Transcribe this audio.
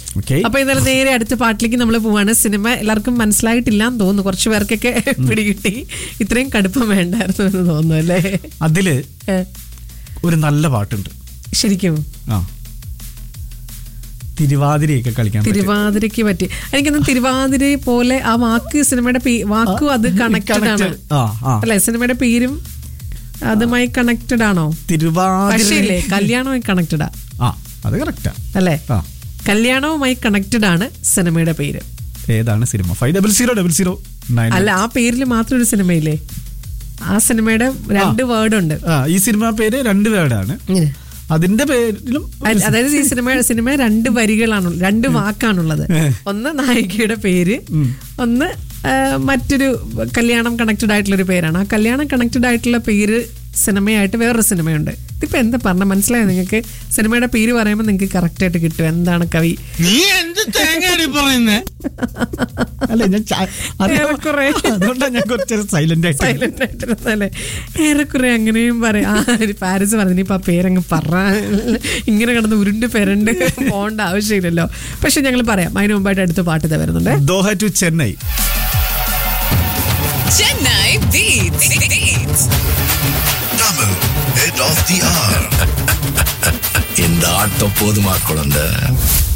Okay അപ്പൊ ഇന്നലെ നേരെ അടുത്ത പാട്ടിലേക്ക് നമ്മൾ പോവാണ് സിനിമ എല്ലാവർക്കും മനസ്സിലായിട്ടില്ല എന്ന് തോന്നുന്നു കുറച്ച് പേർക്കൊക്കെ പിടികിട്ടി ഇത്രയും കടുപ്പം വേണ്ടായിരുന്നു എന്ന് തോന്നുന്നു അല്ലേ അതില് ഏ, ഒരു നല്ല പാട്ടുണ്ട് ശരിക്കും ആ തിരുവാതിരയൊക്കെ കളിക്കാൻ പറ്റും. തിരുവാതിരയ്ക്ക് പറ്റി എനിക്കൊന്നും തിരുവാതിര പോലെ ആ വാക്ക് സിനിമയുടെ പേ- വാക്കും അത് കണക്റ്റഡ് ആണ് Connected. ആ ആ അല്ലെ സിനിമയുടെ പേരും അതുമായി കണക്റ്റഡ് ആണോ പക്ഷേ തിരുവാതിര ഇല്ലേ കല്യാണവുമായി കണക്റ്റഡാ ആ അത് കറക്റ്റാ അല്ലേ ആ കല്യാണവുമായി കണക്റ്റഡ് ആണ് സിനിമയുടെ പേര് ഏതാണ് സിനിമ five double zero double zero nine അല്ല ആ പേരിൽ മാത്രം ഒരു സിനിമയില്ലേ ആ സിനിമയുടെ രണ്ട് വേർഡ് ഉണ്ട് ആ ഈ സിനിമ പേര് രണ്ട് വേർഡാണ് ഇങ്ങനെ. അതിന്റെ പേരിലും അ- അതായത് ഈ സിനിമ സിനിമ രണ്ട് വരികളാണ് രണ്ട് വാക്കാണുള്ളത് ഒന്ന് നായികയുടെ പേര് ഒന്ന് ആ, മറ്റൊരു കല്യാണം കണക്റ്റഡ് ആയിട്ടുള്ള ഒരു പേരാണ് ആ കല്യാണം കണക്റ്റഡ് ആയിട്ടുള്ള പേര് സിനിമയായിട്ട് വേറൊരു സിനിമയുണ്ട് ഇതിപ്പോ എന്താ പറഞ്ഞ മനസ്സിലായോ നിങ്ങൾക്ക് സിനിമയുടെ പേര് പറയുമ്പോൾ നിങ്ങൾക്ക് കറക്റ്റ് ആയിട്ട് കിട്ടും എന്താണ് കവി നീ എന്ത് തേങ്ങയാടി പറയുന്നേ അല്ല ഞാൻ ചാ- അറിയാം. ഏറെക്കുറെ. അതുകൊണ്ടാണ് ഞാൻ കുറച്ച് സൈലന്റ് ആയിട്ട് സൈലന്റ് ആയിട്ടിരുന്നല്ലേ ഏറെക്കുറെ അങ്ങനെയും പറയാം ആ ഒരു പാരസ് പറഞ്ഞു ഇനിയിപ്പോ ആ പേരങ്ങ് പറ ഇങ്ങനെ കിടന്ന് ഉരുണ്ട് പെരണ്ട് പോകേണ്ട ആവശ്യമില്ലല്ലോ പക്ഷെ ഞങ്ങൾ പറയാം അതിന് മുമ്പായിട്ട് അടുത്ത പാട്ട് ഇതാ വരുന്നുണ്ട് Doha to Chennai Chennai Beats. Beats. Tamil, head of the hour. இந்த ஆட்டம் போதுமா குழந்தை